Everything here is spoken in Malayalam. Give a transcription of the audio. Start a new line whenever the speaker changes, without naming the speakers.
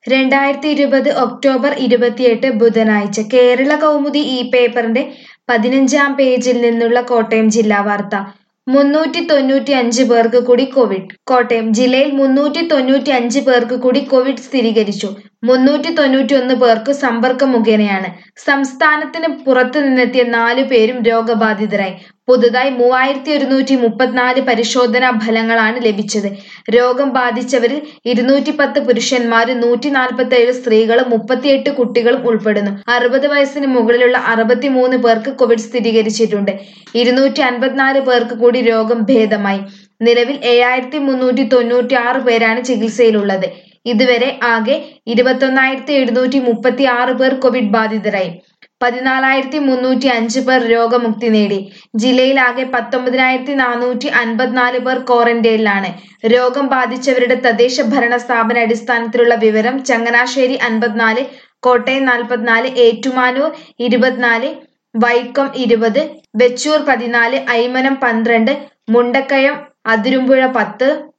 രണ്ടായിരത്തി ഇരുപത് ഒക്ടോബർ ഇരുപത്തിയെട്ട് ബുധനാഴ്ച കേരള കൗമുദി ഈ പേപ്പറിന്റെ പതിനഞ്ചാം പേജിൽ നിന്നുള്ള കോട്ടയം ജില്ലാ വാർത്ത മുന്നൂറ്റി തൊണ്ണൂറ്റി അഞ്ച് പേർക്ക് കൂടി കോവിഡ് കോട്ടയം ജില്ലയിൽ മുന്നൂറ്റി തൊണ്ണൂറ്റി അഞ്ച് പേർക്ക് കൂടി കോവിഡ് സ്ഥിരീകരിച്ചു മുന്നൂറ്റി തൊണ്ണൂറ്റി ഒന്ന് പേർക്ക് സമ്പർക്കം മുഖേനയാണ് സംസ്ഥാനത്തിന് പുറത്തു നിന്നെത്തിയ നാലു പേരും രോഗബാധിതരായി പുതുതായി മൂവായിരത്തി ഒരുന്നൂറ്റി മുപ്പത്തിനാല് പരിശോധനാ ഫലങ്ങളാണ് ലഭിച്ചത് രോഗം ബാധിച്ചവരിൽ ഇരുന്നൂറ്റി പത്ത് പുരുഷന്മാരും നൂറ്റി നാൽപ്പത്തി ഏഴ് സ്ത്രീകളും മുപ്പത്തിയെട്ട് കുട്ടികളും ഉൾപ്പെടുന്നു അറുപത് വയസ്സിന് മുകളിലുള്ള അറുപത്തിമൂന്ന് പേർക്ക് കോവിഡ് സ്ഥിരീകരിച്ചിട്ടുണ്ട് ഇരുന്നൂറ്റി അൻപത്തിനാല് പേർക്ക് കൂടി രോഗം ഭേദമായി നിലവിൽ ഏഴായിരത്തി മുന്നൂറ്റി തൊണ്ണൂറ്റി ആറ് പേരാണ് ചികിത്സയിലുള്ളത് ഇതുവരെ ആകെ ഇരുപത്തൊന്നായിരത്തി എഴുന്നൂറ്റി മുപ്പത്തി ആറ് പേർ കോവിഡ് ബാധിതരായി പതിനാലായിരത്തി മുന്നൂറ്റി അഞ്ച് പേർ രോഗമുക്തി നേടി ജില്ലയിലാകെ പത്തൊമ്പതിനായിരത്തി നാനൂറ്റി അൻപത്തിനാല് പേർ ക്വാറന്റൈനിലാണ് രോഗം ബാധിച്ചവരുടെ തദ്ദേശ ഭരണ സ്ഥാപന അടിസ്ഥാനത്തിലുള്ള വിവരം ചങ്ങനാശ്ശേരി അൻപത്തിനാല് കോട്ടയം നാൽപ്പത്തിനാല് ഏറ്റുമാനൂർ ഇരുപത്തിനാല് വൈക്കം ഇരുപത് വെച്ചൂർ പതിനാല് ഐമനം പന്ത്രണ്ട് മുണ്ടക്കയം അതിരുമ്പുഴ പത്ത്